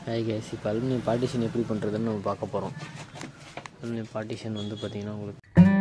hi guys இப்போ aluminium partition எப்படி பண்ணுறதுன்னு நம்ம பார்க்க போகிறோம் அலுமினியம் பார்ட்டிஷன் வந்து பார்த்திங்கன்னா உங்களுக்கு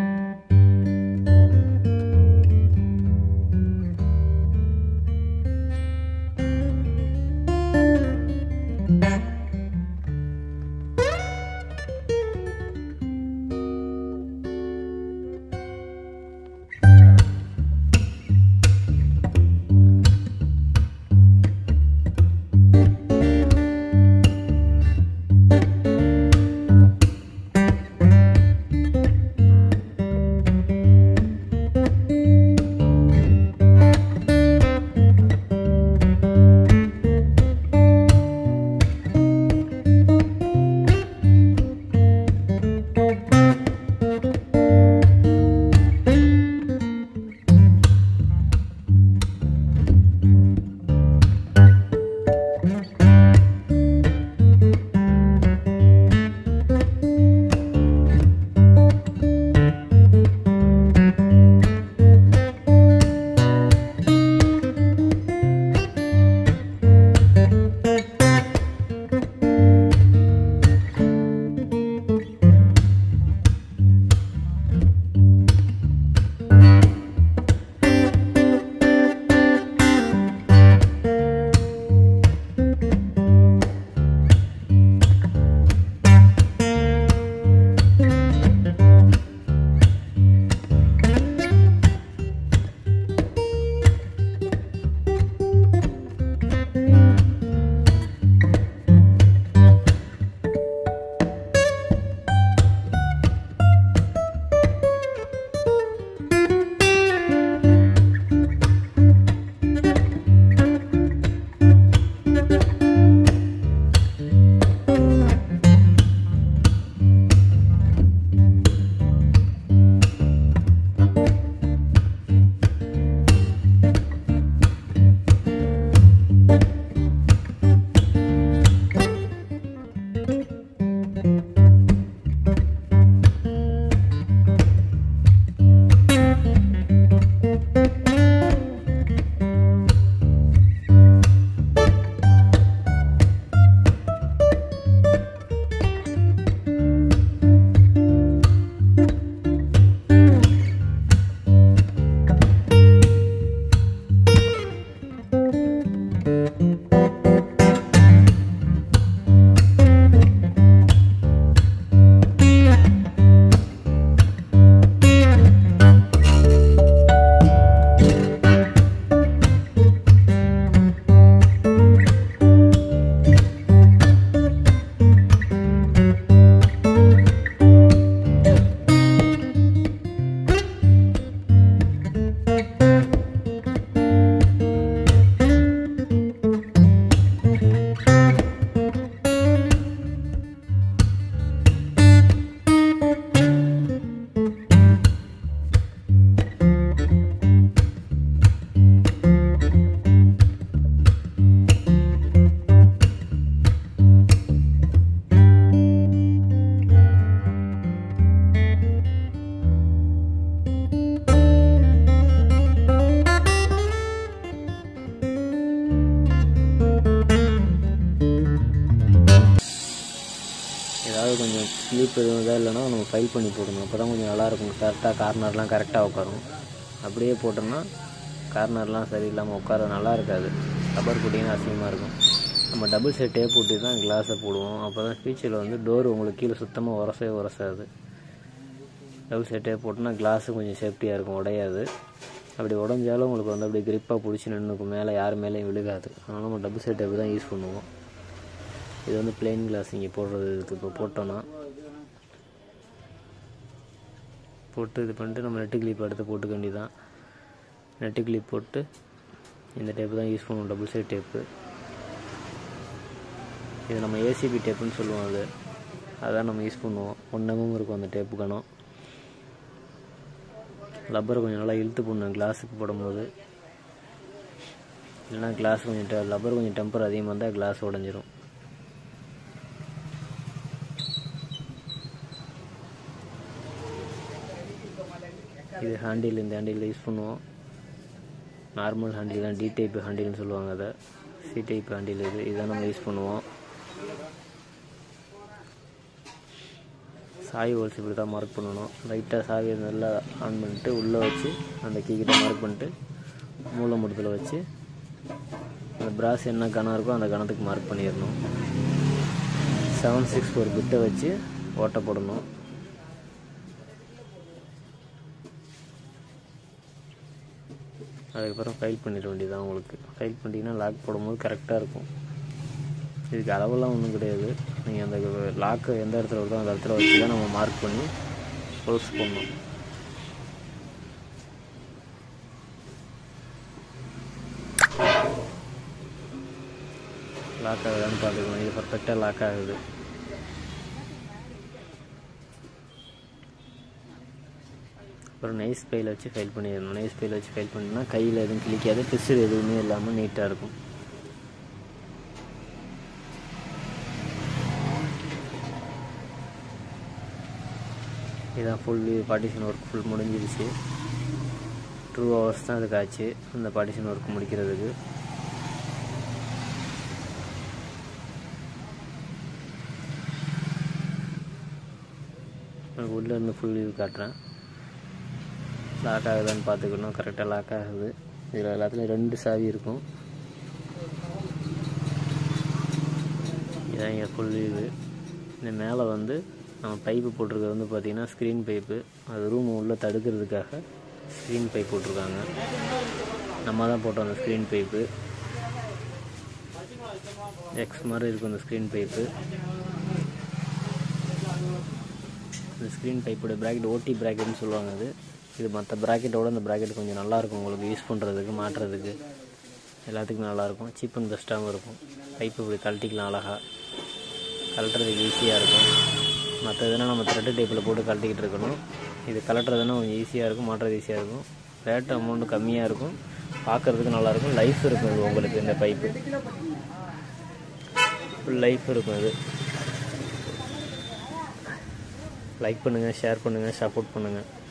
ஏதாவது கொஞ்சம் ஸ்லீப் எதுவும் இதாக இல்லைன்னா நம்ம ஃபைல் பண்ணி போடணும் அப்போ தான் கொஞ்சம் நல்லாயிருக்கும் கரெக்டாக கார்னர்லாம் கரெக்டாக உட்காரும் அப்படியே போட்டோம்னா கார்னர்லாம் சரியில்லாமல் உட்கார நல்லா இருக்காது ரப்பர் போட்டிங்கன்னா அசிங்கமாக இருக்கும் நம்ம டபுள் செட் டேப் போட்டு தான் கிளாஸை போடுவோம் அப்போ தான் ஃபியூச்சரில் வந்து டோர் உங்களுக்கு கீழே சுத்தமாக உரசவே உரசாது டபுள் செட் டேப் போட்டோம்னா கிளாஸு கொஞ்சம் சேஃப்டியாக இருக்கும் உடையாது அப்படி உடஞ்சாலும் உங்களுக்கு வந்து அப்படியே கிரிப்பாக பிடிச்சி நின்றுக்கும் மேலே யார் மேலேயும் விழுகாது அதனால் நம்ம டபுள் செட் டேப் தான் யூஸ் பண்ணுவோம் இது வந்து பிளெயின் கிளாஸ் இங்கே போடுறது இதுக்கு இப்போ போட்டோன்னா போட்டு இது பண்ணிட்டு நம்ம நெட்டு கிளிப் எடுத்து போட்டுக்க வேண்டியதான் நெட்டு கிளிப் போட்டு இந்த டேப்பு தான் யூஸ் பண்ணுவோம் டபுள் சைட் டேப்பு இது நம்ம ஏசிபி டேப்புன்னு சொல்லுவோம் அது அதான் நம்ம யூஸ் பண்ணுவோம் ஒன்றமும் இருக்கும் அந்த டேப்பு கணம் லப்பரை கொஞ்சம் நல்லா இழுத்து போடணும் கிளாஸுக்கு போடும்போது இல்லைன்னா கிளாஸ் கொஞ்சம் லப்பர் கொஞ்சம் டெம்பர் அதிகமாக இருந்தால் கிளாஸ் உடஞ்சிரும் இது ஹேண்டில் இந்த ஹேண்டில் யூஸ் பண்ணுவோம் நார்மல் ஹேண்டில் தான் டி டைப் ஹேண்டில்னு சொல்லுவாங்க அதை சி டைப் ஹேண்டில் இது இதான் நம்ம யூஸ் பண்ணுவோம் சாவி ஹோல்ஸ் இப்படி தான் மார்க் பண்ணணும் லைட்டாக சாவியை நல்லா ஆன் பண்ணிட்டு உள்ளே வச்சு அந்த கீக்கிட்ட மார்க் பண்ணிட்டு மூளை முடத்தில் வச்சு அந்த பிராஸ் என்ன கணம் இருக்கோ அந்த கணத்துக்கு மார்க் பண்ணிடணும் செவன் சிக்ஸ் ஃபோர் பிட்டை வச்சு ஓட்ட போடணும் அதுக்கப்புறம் ஃபைல் பண்ணிட வேண்டியதான் உங்களுக்கு ஃபைல் பண்ணிட்டீங்கன்னா லாக் போடும்போது கரெக்டாக இருக்கும் இதுக்கு அளவெல்லாம் ஒன்றும் கிடையாது நீங்கள் அந்த லாக்கு எந்த இடத்துல வருதோ அந்த இடத்துல வச்சு தான் நம்ம மார்க் பண்ணி ஹோல்ஸ் பண்ணணும் லாக் ஆகுதான்னு பார்த்துக்கணும் இது பர்ஃபெக்டாக லாக் ஆகுது அப்புறம் நைஸ் பையில் வச்சு ஃபைல் பண்ணிடணும் நைஸ் பையில் வச்சு ஃபைல் பண்ணினா கையில் எதுவும் கிளிக்காது பிசுறு எதுவுமே இல்லாமல் நீட்டாக இருக்கும் இதான் ஃபுல் பார்ட்டிஷன் ஒர்க் ஃபுல் முடிஞ்சிருச்சு டூ ஹவர்ஸ் தான் அதுக்கு ஆச்சு அந்த பார்ட்டிஷன் ஒர்க் முடிக்கிறதுக்கு உங்களுக்கு உள்ளே இருந்து ஃபுல் வியூ காட்டுறேன் லாக் ஆகுதான்னு பார்த்துக்கணும் கரெக்டாக லாக் ஆகுது இதில் எல்லாத்துலேயும் ரெண்டு சாவி இருக்கும் இதான் இங்கே ஃபுல் வியூ இந்த மேலே வந்து நம்ம பைப்பு போட்டிருக்கிறது வந்து பார்த்திங்கன்னா ஸ்க்ரீன் பைப்பு அது ரூம் உள்ளே தடுக்கிறதுக்காக ஸ்க்ரீன் பைப் போட்டிருக்காங்க நம்ம தான் போட்டோம் அந்த ஸ்க்ரீன் பைப்பு எக்ஸ் மாதிரி இருக்கும் அந்த ஸ்க்ரீன் பைப்பு இந்த ஸ்க்ரீன் பைப்போட ப்ராக்கெட் ஓடி ப்ராக்கெட்னு சொல்லுவாங்க அது இது மற்ற ப்ராக்கெட்டோட இந்த ப்ராக்கெட் கொஞ்சம் நல்லாயிருக்கும் உங்களுக்கு யூஸ் பண்ணுறதுக்கு மாட்டுறதுக்கு எல்லாத்துக்குமே நல்லாயிருக்கும் சீப் அண்ட் பெஸ்ட்டாகவும் இருக்கும் பைப்பு இப்படி கழட்டிக்கலாம் அழகாக கழட்டுறதுக்கு ஈஸியாக இருக்கும் மற்ற இதெல்லாம் நம்ம த்ரெட்டு டேப்பில் போட்டு கழட்டிக்கிட்டு இருக்கணும் இது கலட்டுறதுனா கொஞ்சம் ஈஸியாக இருக்கும் மாட்டுறது ஈஸியாக இருக்கும் ரேட் அமௌண்ட்டு கம்மியாக இருக்கும் பார்க்குறதுக்கு நல்லாயிருக்கும் லைஃப் இருக்கும் இது உங்களுக்கு இந்த பைப்பு ஃபுல் லைஃப் இருக்கும் இது லைக் பண்ணுங்கள் ஷேர் பண்ணுங்கள் சப்போர்ட் பண்ணுங்கள்